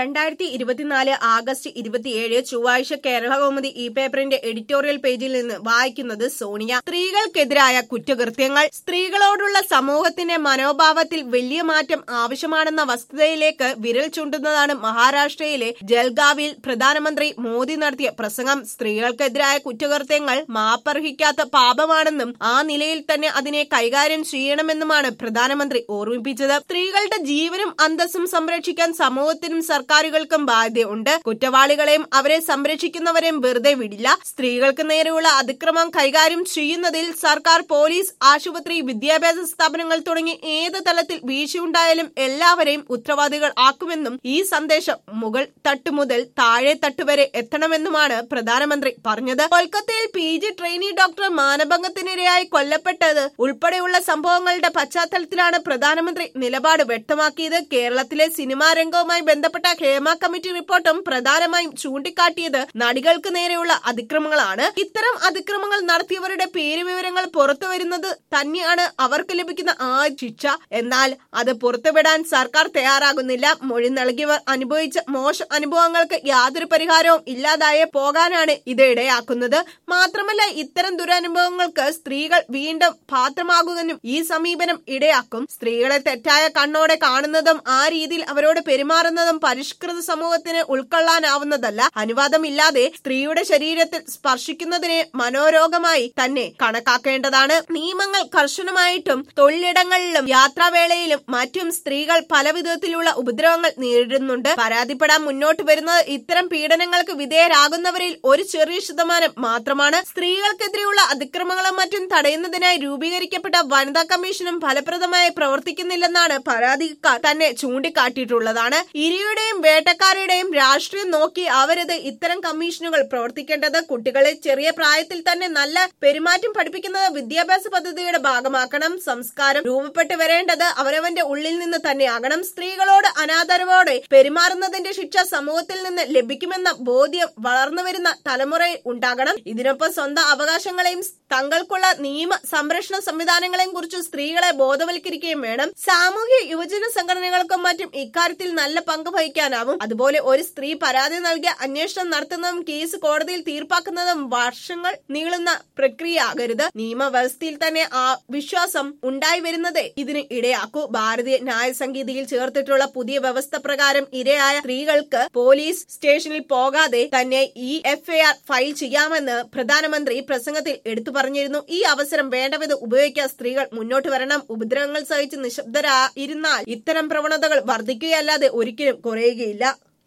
രണ്ടായിരത്തി ഇരുപത്തിനാല് ആഗസ്റ്റ് ഇരുപത്തിയേഴ് ചൊവ്വാഴ്ച കേരളകൗമുദി ഈ പേപ്പറിന്റെ എഡിറ്റോറിയൽ പേജിൽ നിന്ന് വായിക്കുന്നത് സോണിയ സ്ത്രീകൾക്കെതിരായ കുറ്റകൃത്യങ്ങൾ സ്ത്രീകളോടുള്ള സമൂഹത്തിന്റെ മനോഭാവത്തിൽ വലിയ മാറ്റം ആവശ്യമാണെന്ന വസ്തുതയിലേക്ക് വിരൽ ചൂണ്ടുന്നതാണ് മഹാരാഷ്ട്രയിലെ ജൽഗാവിൽ പ്രധാനമന്ത്രി മോദി നടത്തിയ പ്രസംഗം സ്ത്രീകൾക്കെതിരായ കുറ്റകൃത്യങ്ങൾ മാപ്പർഹിക്കാത്ത പാപമാണെന്നും ആ നിലയിൽ തന്നെ അതിനെ കൈകാര്യം ചെയ്യണമെന്നുമാണ് പ്രധാനമന്ത്രി ഓർമ്മിപ്പിച്ചത് സ്ത്രീകളുടെ ജീവനും അന്തസ്സും സംരക്ഷിക്കാൻ സമൂഹത്തിനും സർക്കാരുകൾക്കും ബാധ്യതയുണ്ട് കുറ്റവാളികളെയും അവരെ സംരക്ഷിക്കുന്നവരെയും വെറുതെ വിടില്ല സ്ത്രീകൾക്ക് നേരെയുള്ള അതിക്രമം കൈകാര്യം ചെയ്യുന്നതിൽ സർക്കാർ പോലീസ് ആശുപത്രി വിദ്യാഭ്യാസ സ്ഥാപനങ്ങൾ തുടങ്ങി ഏത് തലത്തിൽ വീഴ്ചയുണ്ടായാലും എല്ലാവരെയും ഉത്തരവാദികൾ ആക്കുമെന്നും ഈ സന്ദേശം മുകൾ തട്ട് മുതൽ താഴെ തട്ട് വരെ എത്തണമെന്നുമാണ് പ്രധാനമന്ത്രി പറഞ്ഞത് കൊൽക്കത്തയിൽ പി ജി ട്രെയിനി ഡോക്ടർ മാനഭംഗത്തിനിരയായി കൊല്ലപ്പെട്ടത് ഉൾപ്പെടെയുള്ള സംഭവങ്ങളുടെ പശ്ചാത്തലത്തിലാണ് പ്രധാനമന്ത്രി നിലപാട് വ്യക്തമാക്കിയത് കേരളത്തിലെ സിനിമാ രംഗവുമായി ബന്ധപ്പെട്ട ഹേമ കമ്മിറ്റി റിപ്പോർട്ടും പ്രധാനമായും ചൂണ്ടിക്കാട്ടിയത് നടികൾക്ക് നേരെയുള്ള അതിക്രമങ്ങളാണ് ഇത്തരം അതിക്രമങ്ങൾ നടത്തിയവരുടെ പേര് വിവരങ്ങൾ പുറത്തു വരുന്നത് തന്നെയാണ് അവർക്ക് ലഭിക്കുന്ന ആ ശിക്ഷ എന്നാൽ അത് പുറത്തുവിടാൻ സർക്കാർ തയ്യാറാകുന്നില്ല മൊഴി നൽകിയവർ അനുഭവിച്ച മോശം അനുഭവങ്ങൾക്ക് യാതൊരു പരിഹാരവും ഇല്ലാതായേ പോകാനാണ് ഇത് ഇടയാക്കുന്നത് മാത്രമല്ല ഇത്തരം ദുരനുഭവങ്ങൾക്ക് സ്ത്രീകൾ വീണ്ടും പാത്രമാകുന്നതിനും ഈ സമീപനം ഇടയാക്കും സ്ത്രീകളെ തെറ്റായ കണ്ണോടെ കാണുന്നതും ആ രീതിയിൽ അവരോട് പെരുമാറുന്നതും പരിഷ്കൃത സമൂഹത്തിന് ഉൾക്കൊള്ളാനാവുന്നതല്ല അനുവാദമില്ലാതെ സ്ത്രീയുടെ ശരീരത്തിൽ സ്പർശിക്കുന്നതിനെ മനോരോഗമായി തന്നെ കണക്കാക്കേണ്ടതാണ് നിയമങ്ങൾ കർശനമായിട്ടും തൊഴിലിടങ്ങളിലും യാത്രാവേളയിലും മറ്റും സ്ത്രീകൾ പല വിധത്തിലുള്ള ഉപദ്രവങ്ങൾ നേരിടുന്നുണ്ട് പരാതിപ്പെടാൻ മുന്നോട്ട് വരുന്നത് ഇത്തരം പീഡനങ്ങൾക്ക് വിധേയരാകുന്നവരിൽ ഒരു ചെറിയ ശതമാനം മാത്രമാണ് സ്ത്രീകൾക്കെതിരെയുള്ള അതിക്രമങ്ങളും മറ്റും തടയുന്നതിനായി രൂപീകരിക്കപ്പെട്ട വനിതാ കമ്മീഷനും ഫലപ്രദമായി പ്രവർത്തിക്കുന്നില്ലെന്നാണ് പരാതിക്കാർ തന്നെ ചൂണ്ടിക്കാട്ടിയിട്ടുള്ളതാണ് ഇരയുടെയും വേട്ടക്കാരുടെയും രാഷ്ട്രീയം നോക്കി അവരത് ഇത്തരം കമ്മീഷനുകൾ പ്രവർത്തിക്കേണ്ടത് കുട്ടികളെ ചെറിയ പ്രായത്തിൽ തന്നെ നല്ല പെരുമാറ്റം പഠിപ്പിക്കുന്നത് വിദ്യാഭ്യാസ പദ്ധതിയുടെ ഭാഗമാക്കണം സംസ്കാരം രൂപപ്പെട്ടു വരേണ്ടത് അവരവന്റെ ഉള്ളിൽ നിന്ന് തന്നെയാകണം സ്ത്രീകളോട് അനാദരവോടെ പെരുമാറുന്നതിന്റെ ശിക്ഷ സമൂഹത്തിൽ നിന്ന് ലഭിക്കുമെന്ന ബോധ്യം വളർന്നു വരുന്ന തലമുറയിൽ ഉണ്ടാകണം ഇതിനൊപ്പം സ്വന്തം അവകാശങ്ങളെയും തങ്ങൾക്കുള്ള നിയമ സംരക്ഷണ സംവിധാനങ്ങളെയും കുറിച്ച് സ്ത്രീകളെ ബോധവൽക്കരിക്കുകയും വേണം സാമൂഹ്യ യുവജന സംഘടനകൾക്കും മറ്റും ഇക്കാര്യത്തിൽ നല്ല പങ്ക് വഹിക്കാനാവും അതുപോലെ ഒരു സ്ത്രീ പരാതി നൽകിയ അന്വേഷണം നടത്തുന്നതും കേസ് കോടതിയിൽ തീർപ്പാക്കുന്നതും വർഷങ്ങൾ നീളുന്ന പ്രക്രിയ ആകരുത് നിയമവ്യവസ്ഥയിൽ തന്നെ ആ വിശ്വാസം ഉണ്ടായി വരുന്നത് ഇതിന് ഇടയാക്കൂ ഭാരതീയ ന്യായ സംഗീതയിൽ ചേർത്തിട്ടുള്ള പുതിയ വ്യവസ്ഥ പ്രകാരം ഇരയായ സ്ത്രീകൾക്ക് പോലീസ് സ്റ്റേഷനിൽ പോകാതെ തന്നെ ഈ എഫ്ഐആർ ഫയൽ ചെയ്യാമെന്ന് പ്രധാനമന്ത്രി പ്രസംഗത്തിൽ എടുത്തു പറഞ്ഞിരുന്നു ഈ അവസരം വേണ്ടവിധം ഉപയോഗിക്കാൻ സ്ത്രീകൾ മുന്നോട്ട് വരണം ഉപദ്രവങ്ങൾ സഹിച്ച് നിശബ്ദരായിരുന്നാൽ ഇത്തരം പ്രവണതകൾ വർദ്ധിക്കുകയല്ലാതെ ഒരിക്കലും കുറയുകയില്ല